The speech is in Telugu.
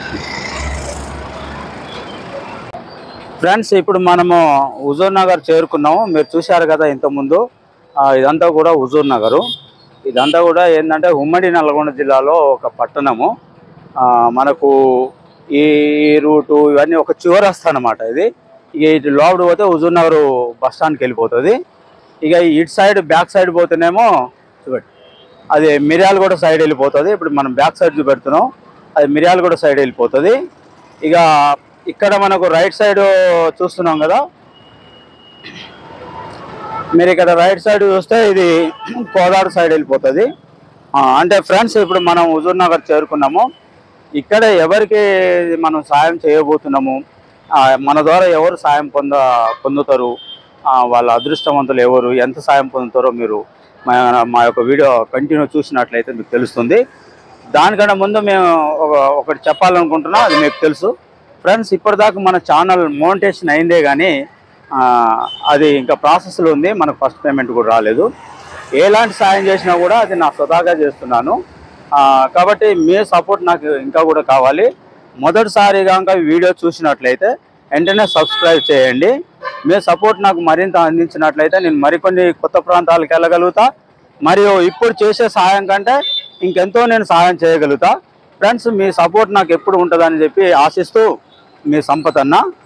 ఫ్రెండ్స్ ఇప్పుడు మనము హుజూర్ నగర్ చేరుకున్నాము మీరు చూశారు కదా ఇంతకుముందు ఆ, ఇదంతా కూడా హుజూర్ నగరు ఇదంతా కూడా ఏంటంటే ఉమ్మడి నల్గొండ జిల్లాలో ఒక పట్టణము ఆ, మనకు ఈ రూటు ఇవన్నీ ఒక చివరస్తా అనమాట ఇది ఇక ఇటు లోపల పోతే హుజూర్ నగర్ బస్ స్టాండ్కి వెళ్ళిపోతుంది ఇక ఇటు సైడ్ బ్యాక్ సైడ్ పోతేనేమో చూపెట్టు అది మిర్యాలగూడ సైడ్ వెళ్ళిపోతుంది ఇప్పుడు మనం బ్యాక్ సైడ్ చూపెడుతున్నాం అది మిర్యాలగూడ సైడ్ వెళ్ళిపోతుంది ఇక ఇక్కడ మనకు రైట్ సైడ్ చూస్తున్నాం కదా మీరు ఇక్కడ రైట్ సైడ్ చూస్తే ఇది కోదాడు సైడ్ వెళ్ళిపోతుంది ఆ, అంటే ఫ్రెండ్స్ ఇప్పుడు మనం హుజూర్ నగర్ చేరుకున్నాము ఇక్కడ ఎవరికి మనం సాయం చేయబోతున్నాము ఆ, మన ద్వారా ఎవరు సాయం పొంద పొందుతారు ఆ, వాళ్ళ అదృష్టవంతులు ఎవరు ఎంత సాయం పొందుతారో మీరు మా మా యొక్క వీడియో కంటిన్యూ చూసినట్లయితే మీకు తెలుస్తుంది దానికన్నా ముందు మేము ఒక ఒకటి చెప్పాలనుకుంటున్నాం అది మీకు తెలుసు ఫ్రెండ్స్ ఇప్పటిదాకా మన ఛానల్ మోనిటేషన్ అయిందే కానీ ఆ, అది ఇంకా ప్రాసెస్లో ఉంది మనకు ఫస్ట్ పేమెంట్ కూడా రాలేదు ఎలాంటి సాయం చేసినా కూడా అది నా స్వతహాగా చేస్తున్నాను ఆ, కాబట్టి మీ సపోర్ట్ నాకు ఇంకా కూడా కావాలి మొదటిసారి కనుక ఈ వీడియో చూసినట్లయితే వెంటనే సబ్స్క్రైబ్ చేయండి మీ సపోర్ట్ నాకు మరింత అందించినట్లయితే నేను మరికొన్ని కొత్త ప్రాంతాలకు వెళ్ళగలుగుతా మరియు ఇప్పుడు చేసే సహాయం కంటే ఇంకెంతో నేను సహాయం చేయగలుగుతా ఫ్రెండ్స్ మీ సపోర్ట్ నాకు ఎప్పుడు ఉంటుందని చెప్పి ఆశిస్తూ మీ సంపత్ అన్న